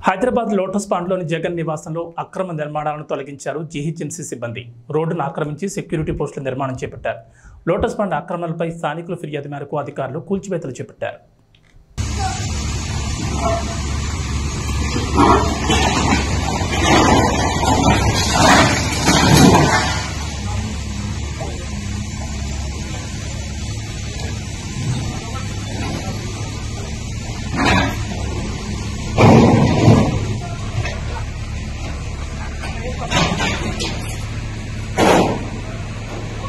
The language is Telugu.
హైదరాబాద్ లోటస్ పాండ్లోని జగన్ నివాసంలో అక్రమ నిర్మాణాలను తొలగించారు జీహెచ్ఎంసీ సిబ్బంది రోడ్డును ఆక్రమించి సెక్యూరిటీ పోస్టుల నిర్మాణం చేపట్టారు లోటస్ పాండ్ ఆక్రమణలపై స్థానికుల ఫిర్యాదు మేరకు అధికారులు కూల్చివేతలు చేపట్టారు